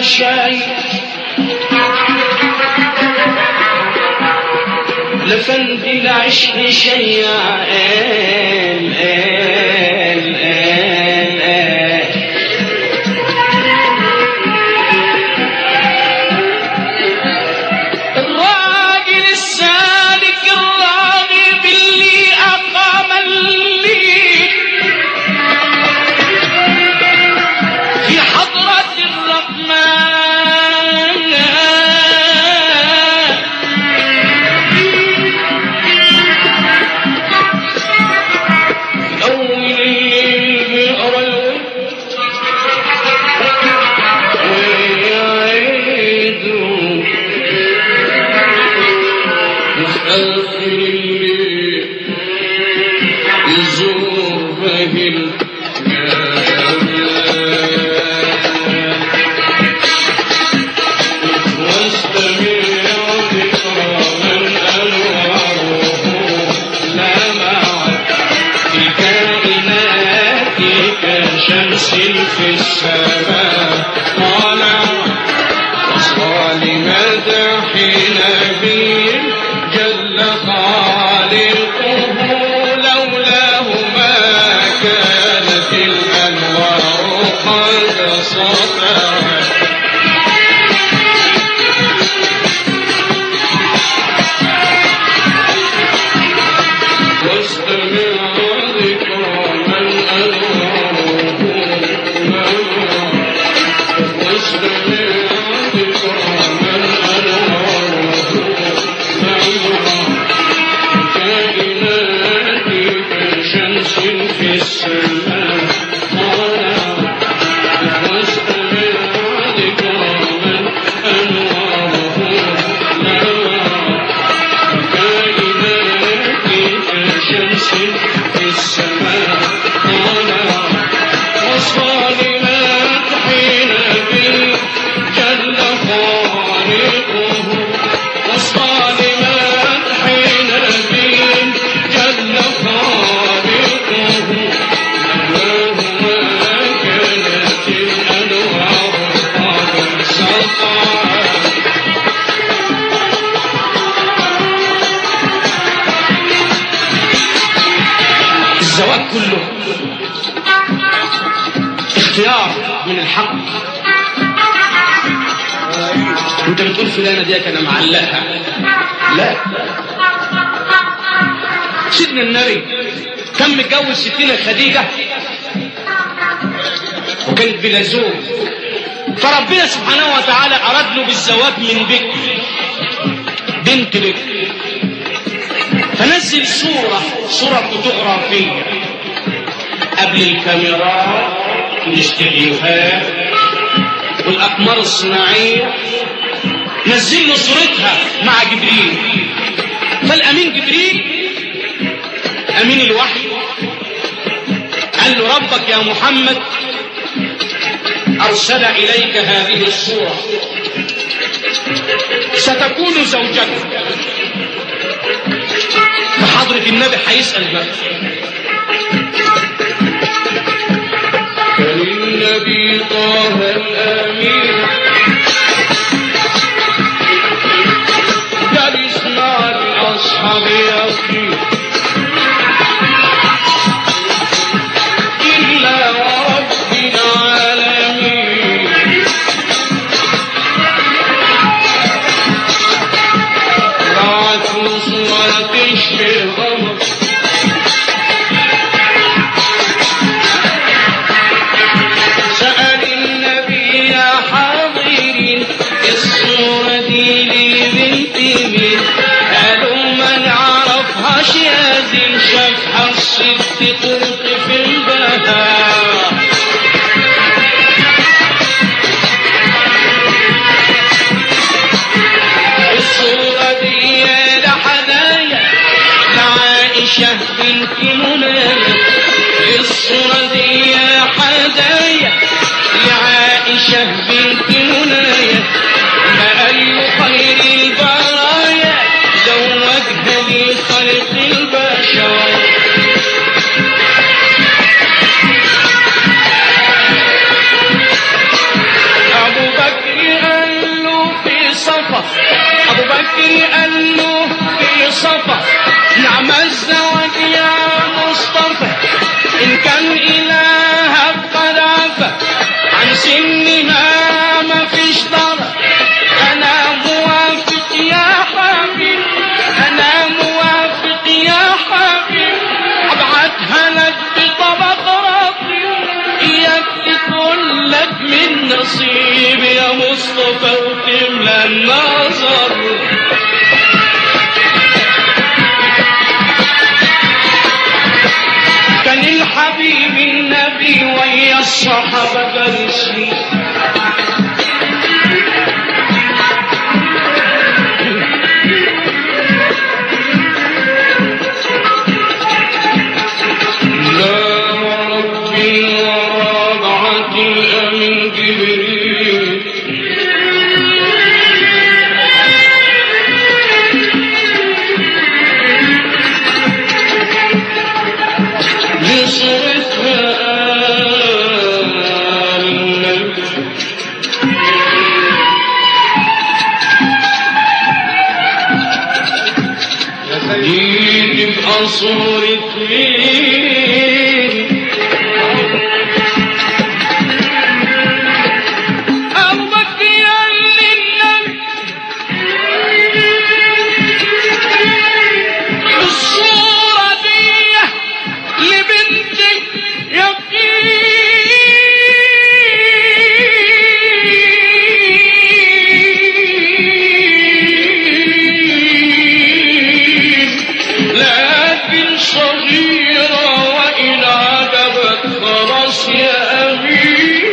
شاي لفندي العشق شيع آل آل آل آل الراجل السالك الراغب اللي أقام الليل في حضرة الرحمن أول الليل بيقرا الورد ويعيده وفي آخر الليل يزور بهل واستمع ذكرى من أنواره لمعت في كائنات كشمس في السماء طالعت وصال مدح نبي جل خالقه لولاه ما كانت الأنوار قد سطعت واستمع ذكرى من أنواره لمعت واستمع ذكرى من أنواره لمعت كائنات كشمس في السماء طالعت واستمع ذكرى من أنواره لمعت كائنات كشمس في السماء طالعت وصالمات حين بي جل خالقه وصالمات حين بي جل خالقه لولاهما كانت الأنوار قد سطعت الزواج كله اختيار من الحق انت بتقول فلانه ديك انا معلقها لا سيدنا النبي كان متجوز ستنا خديجه وكانت بلا زوج فربنا سبحانه وتعالى اراد له بالزواج من بكر بنت بكر فنزل صورة صورة فوتوغرافية قبل الكاميرات والاستديوهات والأقمار الصناعية نزل له صورتها مع جبريل فالأمين جبريل أمين الوحي قال له ربك يا محمد أرسل إليك هذه الصورة ستكون زوجتك فحضرة النبي هيسأل بقى كان النبي طه الأمين جالس مع الأصحاب يقين إلا ورب العالمين بعت صورة تشبه القمر سأل النبي يا حاضرين الصورة دي لبنت مين قالوا من عرفهاش يازن شافها الست قرط في البهار الصورة دي لحنايا لعائشة بنت منايا الصورة دي حدايا لعائشة بنت منايا ما قال له خير البرايا زوجها لخلق البشر أبو بكر النصيب يا مصطفى وتملى النظر كان الحبيب النبي ويا الصحابة جالسين لا ربي ورابعة الأمين جبريل لصرفها النبي دي تبقى صورة مين أبو بكر يا للنبي الصورة دي لبنتك يقين لكن صغيرة وإن عجبت خلاص يا أمين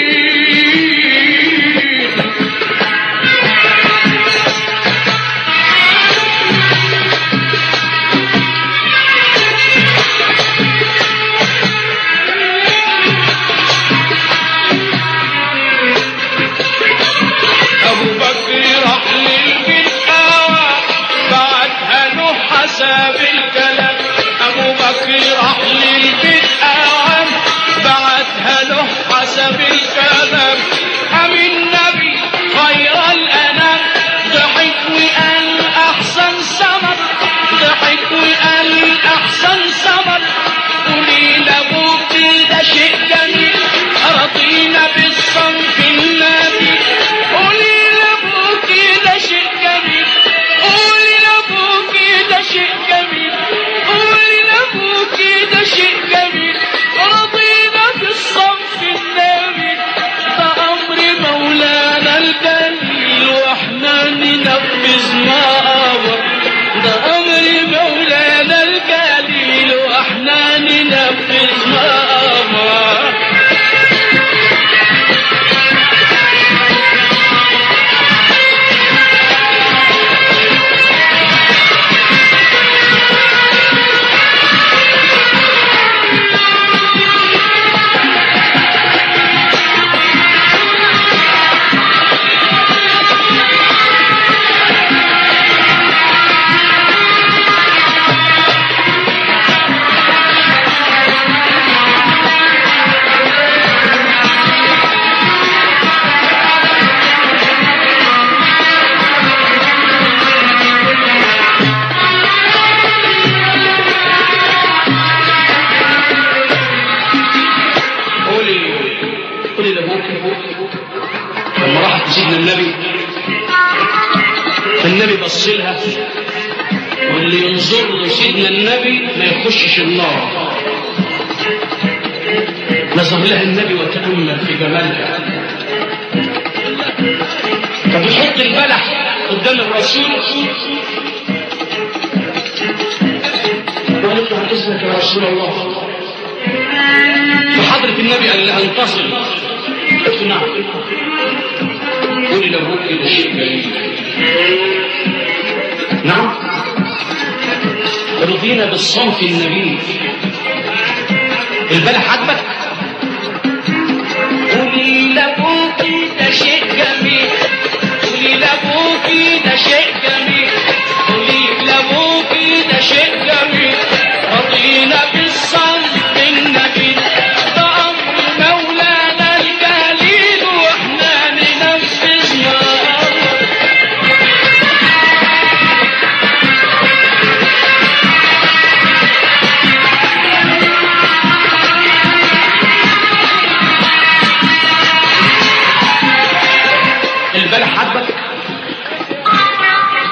أبو بكر راح للبيت آوى بعدها له حسب الكلام أبو بكر راح للبيت آوى بعدها له حسب الكلام أم النبي خير الأنام ضحك وقال أحسن سمر ضحك وقال أحسن سمر قولي لأبوك ده شيء جميل رضينا بالصنف النبي قولي لأبوك ده شيء جميل قولي لأبوك ده شيء جميل قولي لأبوك ده شيء جميل رضينا بالصنف النبي ده أمر مولانا الجليل واحنا ننفذ ما أمر ده أمر مولانا الجليل واحنا ننفذ ما أمر قولي قولي لابوك لما راحت لسيدنا النبي فالنبي بص لها واللي ينظر لسيدنا النبي ما يخشش النار نظر لها النبي وتأمل في جمالها فبيحط البلح قدام الرسول وقالت له عن اذنك يا رسول الله فحضرة النبي قال لها انتصر قلت له نعم قولي لابوك كده شيء جميل نعم رضينا بالصنف النبيل البلح عجبك قولي لابوك ده شيء جميل قولي لابوك ده شيء جميل قولي لابوك ده شيء جميل رضينا بالصنف النبيل ده أمر مولانا الجليل واحنا ننفذ ما أمر البلح عجبك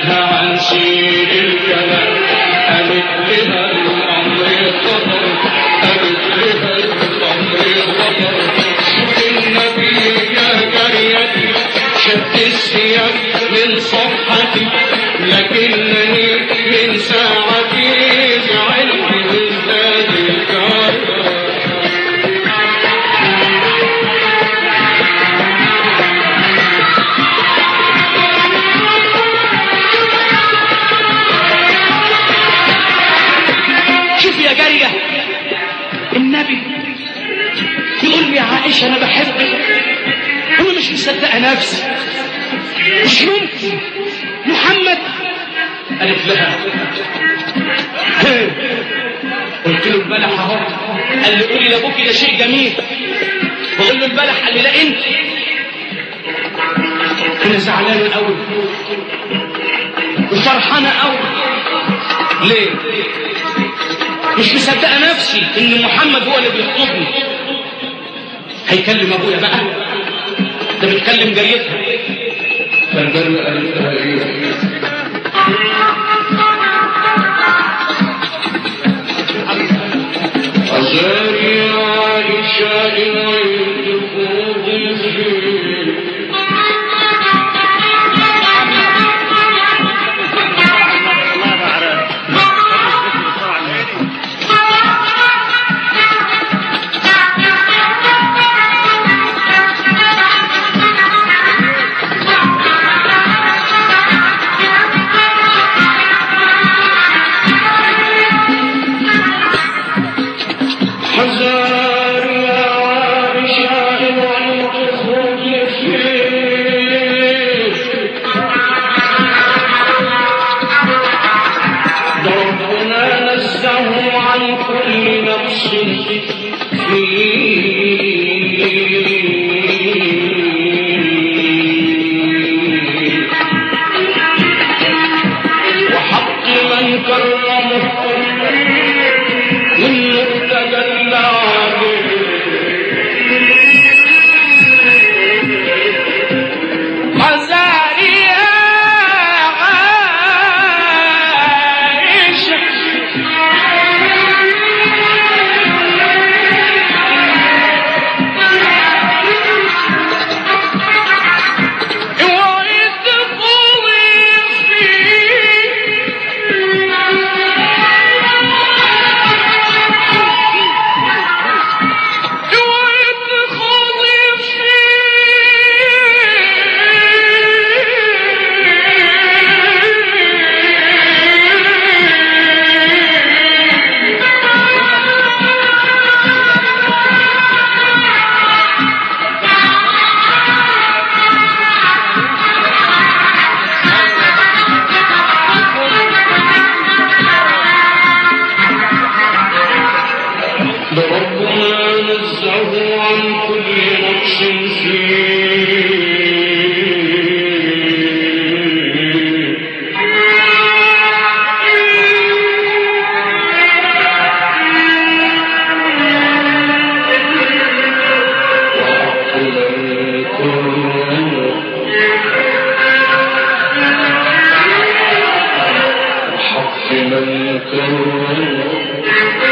سألتها عن سير الكلام قالت لها الأمر خطر قالت لها الأمر خطر شوف النبي يا جاريتي شد السياق من صفحتي لكنني من ساعتي زعلت من هذه الكرة شوف يا جارية النبي يقول لي يا عائشة أنا بحبك أنا مش مصدقة نفسي مش ممكن محمد قالت لها قلت له البلح اهو قال لي قولي لابوكي ده شيء جميل بقول له البلح قال لي لا انت انا زعلان قوي وفرحانة قوي ليه مش مصدقة نفسي إن محمد هو اللي بيخطبني هيكلم أبويا بقى ده بيتكلم جريتها فالجنة قالت لها ايه أزاري عائشة إليك خوضي فيه حزار يا عائشة إليك خوضي فيه ربنا نزه عن كل نقص فيه وحق من كرمه من تجلى عليه حزاري يا عائشة اوعي تفوضي فيه اوعي تخوضي ربنا نزه عن كل نقص فيه وحق من كرمه وحق من كرمه